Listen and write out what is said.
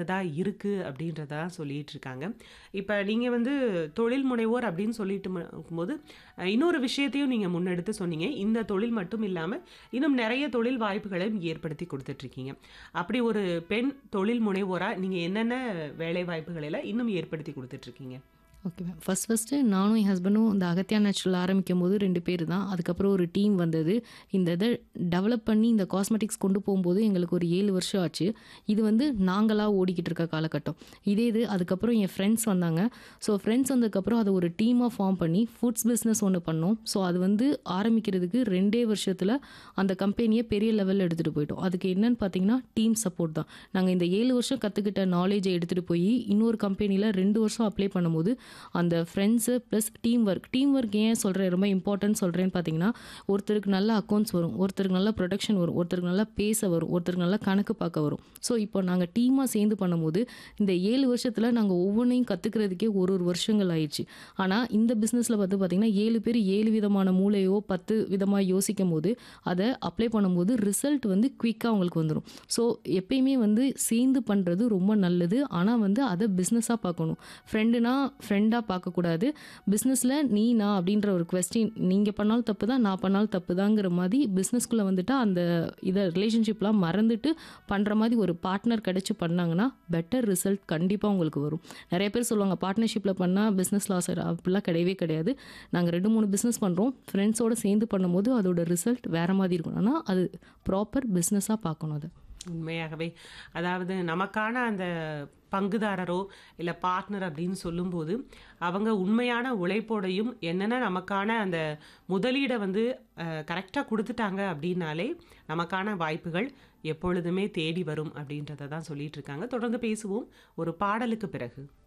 வாய்ந்ததா இருக்கு அப்படின்றத சொல்லிட்டு இருக்காங்க. இப்ப நீங்க வந்து தொழில் முனைவோர் அப்படின்னு சொல்லிட்டு ம இருக்கும்போது, அ இன்னொரு விஷயத்தையும் நீங்க முன்னெடுத்து சொன்னீங்க. இந்த தொழில் மட்டும் இல்லாம, இன்னும் நெறைய தொழில் வாய்ப்புகளையும் ஏற்படுத்தி குடுத்துட்டுருக்கீங்க. அப்படி ஒரு பெண் தொழில் முனைவோரா நீங்க என்னென்ன வேலை வாய்ப்புகள் எல்லாம் இன்னும் ஏற்படுத்தி குடுத்துட்டுருக்கீங்க? Okay ma'am. ஃபர்ஸ்ட் ஃபர்ஸ்ட்டு நானும் என் ஹஸ்பண்டும் இந்த அகத்தியா நேச்சுரல் ஆரம்பிக்கும்போது 2 பேர் தான். அதுக்கப்புறம் ஒரு டீம் வந்தது. இந்த இத டெவலப் பண்ணி இந்த காஸ்மெட்டிக்ஸ் கொண்டு போம்போது எங்களுக்கு ஒரு 7 வருஷம் ஆச்சு. இது வந்து நாங்களா ஓடிக்கிட்டு இருக்க காலகட்டம். இதே இது அதுக்கப்புறம் என் ஃப்ரெண்ட்ஸ் வந்தாங்க. ஸோ ஃப்ரெண்ட்ஸ் வந்ததுக்கப்புறம் அத ஒரு டீமா ஃபார்ம் பண்ணி ஃபுட்ஸ் பிஸ்னஸ் ஒண்ணு பண்ணோம். ஸோ அது வந்து ஆரம்பிக்கிறதுக்கு 2டே வருஷத்துல அந்த கம்பெனிய பெரிய லெவல்ல எடுத்துட்டு போயிட்டோம். அதுக்கு என்னன்னு பார்த்தீங்கன்னா, டீம் சப்போர்ட் தான். நாங்க இந்த 7 வருஷம் கத்துக்கிட்ட நாலேட்ஜ எடுத்துட்டு போயி இன்னொரு கம்பெனில 2 வருஷம் அப்ளை பண்ணும்போது, அந்த friends plus team work team work ஏன் சொல்றேன் ரொம்ப இம்பார்ட்டன்ட் சொல்றேன்னு பார்த்தீங்கன்னா, ஒருத்தருக்கு நல்லா அக்கவுண்ட்ஸ் வரும். ஒருத்தருக்கு நல்லா ப்ரொடக்ஷன் வரும். ஒருத்தருக்கு நல்லா பேச வரும். ஒருத்தருக்கு நல்லா கணக்கு பார்க்க வரும். ஸோ இப்போ நாங்க டீமா சேர்ந்து பண்ணும்போது, இந்த 7 வருஷத்துல நாங்க ஒவ்வொன்னையும் கத்துக்கிறதுக்கே ஒரு ஒரு வருஷங்கள் ஆயிருச்சு. ஆனா இந்த பிசினஸ்ல வந்து பார்த்தீங்கன்னா, 7 பேர் 7 விதமான மூளையோ, 10 விதமா யோசிக்கும்போது, அத அப்ளை பண்ணும்போது ரிசல்ட் வந்து குயிக்கா உங்களுக்கு வந்துரும். ஸோ எப்பயுமே வந்து சேர்ந்து பண்றது ரொம்ப நல்லது. ஆனா வந்து அத பிசினஸா பார்க்கணும். ஃப்ரெண்டுனா ஃப்ரெண்டா பார்க்கக்கூடாது. பிசினஸ்ல நீ, நான் அப்படின்ற ஒரு கொஸ்டின் நீங்க பண்ணாலும் தப்பு தான், நான் பண்ணாலும் தப்பு தாங்கிற மாரி பிசினஸ்குள்ள வந்துட்டா அந்த இத ரிலேஷன்ஷிப்லாம் மறந்துட்டு பண்ற மாரி ஒரு பார்ட்னர் கிடைச்சு பண்ணாங்கன்னா, பெட்டர் ரிசல்ட் கண்டிப்பா உங்களுக்கு வரும். நெறைய பேர் சொல்லுவாங்க பார்ட்னர்ஷிப்ல பண்ணா பிசினஸ் லாஸ் ஆயிடும். அப்படிலாம் கிடையவே கிடையாது. நாங்க 2, 3 பிசினஸ் பண்றோம். ஃப்ரெண்ட்ஸோட சேர்ந்து பண்ணும்போது அதோட ரிசல்ட் வேற மாரி இருக்கும். ஆனா அது ப்ராப்பர் பிசினஸா பார்க்கணும் அத. உண்மையாகவே. அதாவது நமக்கான அந்த பங்குதாரரோ, இல்ல பார்ட்னர் அப்படின்னு சொல்லும்போது, அவங்க உண்மையான உழைப்போடையும், என்னென்ன நமக்கான அந்த முதலீட வந்து அ கரெக்ட்டா குடுத்துட்டாங்க அப்படின்னாலே, நமக்கான வாய்ப்புகள் எப்பொழுதுமே தேடி வரும் அப்படின்றத தான் சொல்லிட்டு இருக்காங்க. தொடர்ந்து பேசுவோம். ஒரு பாடலுக்கு பிறகு.